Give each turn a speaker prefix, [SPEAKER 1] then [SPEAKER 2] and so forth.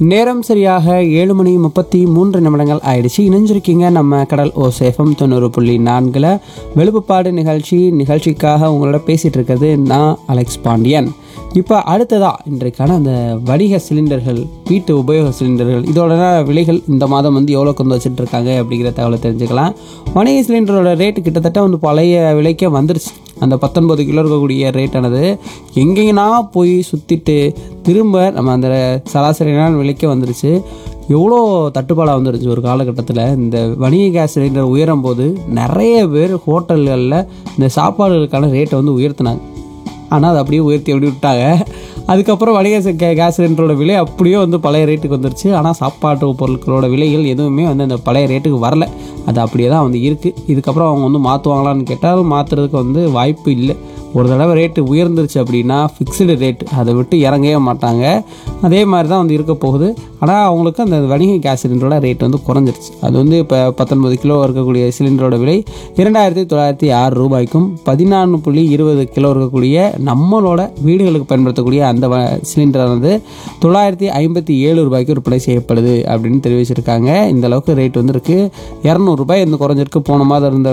[SPEAKER 1] நேரம் சரியாக ஏழு மணி முப்பத்தி மூன்று நிமிடங்கள் ஆயிடுச்சு இணைஞ்சிருக்கீங்க நம்ம கடல் ஓ சேஃபம் தொண்ணூறு புள்ளி நான்கில் வெளுப்புப்பாடு நிகழ்ச்சி நிகழ்ச்சிக்காக உங்களோட பேசிகிட்டு இருக்கிறது நான் அலெக்ஸ் பாண்டியன் இப்போ அடுத்ததா இன்றைக்கான அந்த வணிக சிலிண்டர்கள் வீட்டு உபயோக சிலிண்டர்கள் இதோட விலைகள் இந்த மாதம் வந்து எவ்வளோ கொண்டு வச்சுட்டு இருக்காங்க அப்படிங்கிற தகவலை தெரிஞ்சுக்கலாம் வணிக சிலிண்டரோட ரேட்டு கிட்டத்தட்ட வந்து பழைய விலைக்கே வந்துருச்சு அந்த பத்தொன்பது கிலோ இருக்கக்கூடிய ரேட்டானது எங்கெங்கன்னா போய் சுற்றிட்டு திரும்ப நம்ம அந்த சராசரியான விலைக்கே வந்துருச்சு எவ்வளோ தட்டுப்பாடாக வந்துருச்சு ஒரு காலகட்டத்தில் இந்த வணிக கேஸ் சிலிண்டர் உயரும் போது நிறைய பேர் ஹோட்டல்களில் இந்த சாப்பாடுகளுக்கான ரேட்டை வந்து உயர்த்தினாங்க ஆனால் அதை அப்படியே உயர்த்தி அப்படி விட்டாங்க அதுக்கப்புறம் வணிக ச- கே- கேஸ் சிலிண்டரோட விலை அப்படியே வந்து பழைய ரேட்டுக்கு வந்துருச்சு ஆனால் சாப்பாட்டு பொருட்களோட விலைகள் எதுவுமே வந்து அந்த பழைய ரேட்டுக்கு வரல அது அப்படியே தான் வந்து இருக்குது இதுக்கப்புறம் அவங்க வந்து மாற்றுவாங்களான்னு கேட்டால் மாற்றுறதுக்கு வந்து வாய்ப்பு இல்லை ஒரு தடவை ரேட்டு உயர்ந்துருச்சு அப்படின்னா ஃபிக்ஸ்டு ரேட் அதை விட்டு இறங்கவே மாட்டாங்க அதே மாதிரி தான் வந்து இருக்க போகுது ஆனால் அவங்களுக்கு அந்த வணிக கேஸ் சிலிண்டரோட ரேட் வந்து குறைஞ்சிருச்சு அது வந்து இப்போ பத்தொன்பது கிலோ இருக்கக்கூடிய சிலிண்டரோட விலை இரண்டாயிரத்தி தொள்ளாயிரத்தி ஆறு ரூபாய்க்கும் பதினான்கு புள்ளி இருபது கிலோ இருக்கக்கூடிய நம்மளோட வீடுகளுக்கு பயன்படுத்தக்கூடிய அந்த வ- சிலிண்டரானது தொள்ளாயிரத்தி ஐம்பத்தி ஏழு ரூபாய்க்கு விற்பனை செய்யப்படுது அப்படின்னு தெரிவிச்சிருக்காங்க இந்த அளவுக்கு ரேட் வந்து இருக்குது இரநூறுபாய் இந்த குறைஞ்சிருக்கு போன மாதம் இருந்த